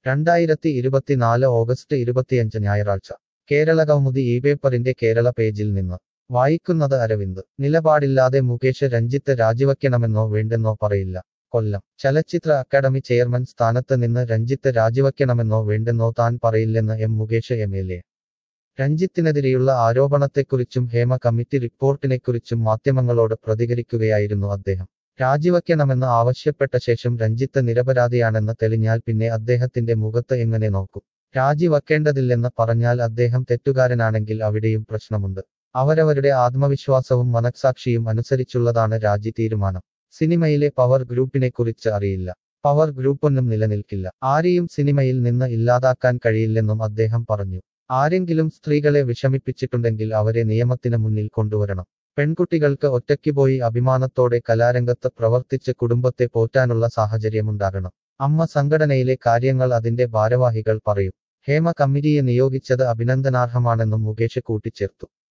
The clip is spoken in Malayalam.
രണ്ടായിരത്തി ഇരുപത്തിനാല് ഓഗസ്റ്റ് ഇരുപത്തിയഞ്ച് ഞായറാഴ്ച കേരള കൗമുദി ഈ പേപ്പറിന്റെ കേരള പേജിൽ നിന്ന് വായിക്കുന്നത് അരവിന്ദ് നിലപാടില്ലാതെ മുകേഷ് രഞ്ജിത്ത് രാജിവയ്ക്കണമെന്നോ വേണ്ടെന്നോ പറയില്ല കൊല്ലം ചലച്ചിത്ര അക്കാദമി ചെയർമാൻ സ്ഥാനത്ത് നിന്ന് രഞ്ജിത്ത് രാജിവയ്ക്കണമെന്നോ വേണ്ടെന്നോ താൻ പറയില്ലെന്ന് M Mukesh M L A രഞ്ജിത്തിനെതിരെയുള്ള ആരോപണത്തെക്കുറിച്ചും ഹേമ കമ്മിറ്റി റിപ്പോർട്ടിനെക്കുറിച്ചും മാധ്യമങ്ങളോട് പ്രതികരിക്കുകയായിരുന്നു അദ്ദേഹം രാജിവയ്ക്കണമെന്ന് ആവശ്യപ്പെട്ട ശേഷം രഞ്ജിത്ത് നിരപരാധിയാണെന്ന് തെളിഞ്ഞാൽ പിന്നെ അദ്ദേഹത്തിന്റെ മുഖത്ത് എങ്ങനെ നോക്കും രാജിവയ്ക്കേണ്ടതില്ലെന്ന് പറഞ്ഞാൽ അദ്ദേഹം തെറ്റുകാരനാണെങ്കിൽ അവിടെയും പ്രശ്നമുണ്ട് അവരവരുടെ ആത്മവിശ്വാസവും മനസാക്ഷിയും അനുസരിച്ചുള്ളതാണ് രാജി തീരുമാനം സിനിമയിലെ പവർ ഗ്രൂപ്പിനെക്കുറിച്ച് അറിയില്ല പവർ ഗ്രൂപ്പൊന്നും നിലനിൽക്കില്ല ആരെയും സിനിമയിൽ നിന്ന് ഇല്ലാതാക്കാൻ കഴിയില്ലെന്നും അദ്ദേഹം പറഞ്ഞു ആരെങ്കിലും സ്ത്രീകളെ വിഷമിപ്പിച്ചിട്ടുണ്ടെങ്കിൽ അവരെ നിയമത്തിന് മുന്നിൽ കൊണ്ടുവരണം പെൺകുട്ടികൾക്ക് ഒറ്റയ്ക്ക് പോയി അഭിമാനത്തോടെ കലാരംഗത്ത് പ്രവർത്തിച്ച് കുടുംബത്തെ പോറ്റാനുള്ള സാഹചര്യമുണ്ടാകണം അമ്മ സംഘടനയിലെ കാര്യങ്ങൾ അതിന്റെ ഭാരവാഹികൾ പറയും ഹേമ കമ്മിറ്റിയെ നിയോഗിച്ചത് അഭിനന്ദനാർഹമാണെന്നും മുകേഷ് കൂട്ടിച്ചേർത്തു